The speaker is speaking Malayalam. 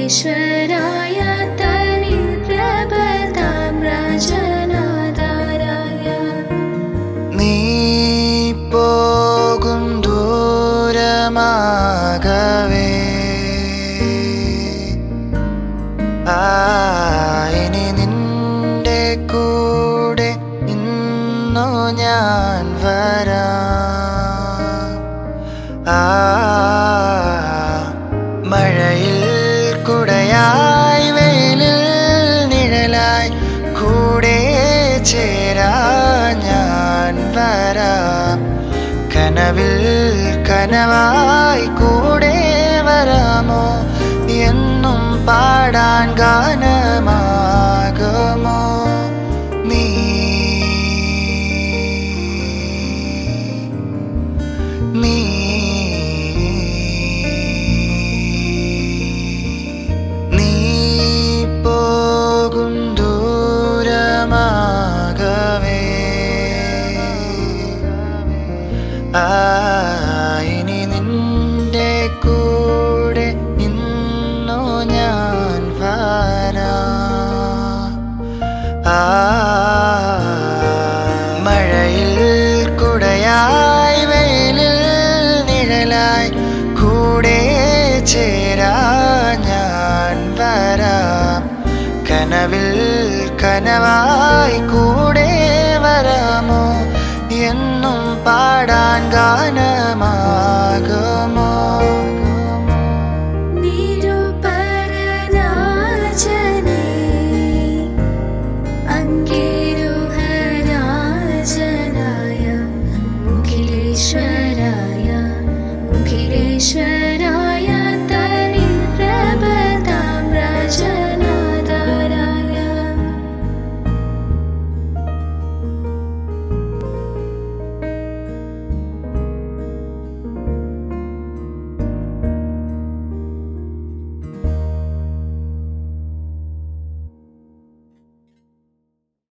ഈശ്വരായ തനിൽ പ്രഭതാം രാജനാഥാരായ നീ പോകും ദൂരമാകവേ ആ ഇനി നിന്റെ കൂടെ ഇന്നു ഞാൻ വരാം ആ മഴയിൽ കുടയായി വെയിലിൽ നിഴലായി കൂടെ ചേരാ ഞാൻ വരാം കനവിൽ കനവായി കൂടെ വരാമോ എന്നും പാടാൻ ഗാനമാകുമോ നീ നീ നീ പോകും ദൂരമാകവേ ആ ഇനി നിന്റെ കൂടെ ഇന്നു ഞാൻ വരാം ആ മഴയിൽ കുടയായി വെയിലിൽ നിഴലായി കൂടെ ചേരാ ഞാൻ വരാം കനവിൽ കനവായി കൂടെ വരാമോ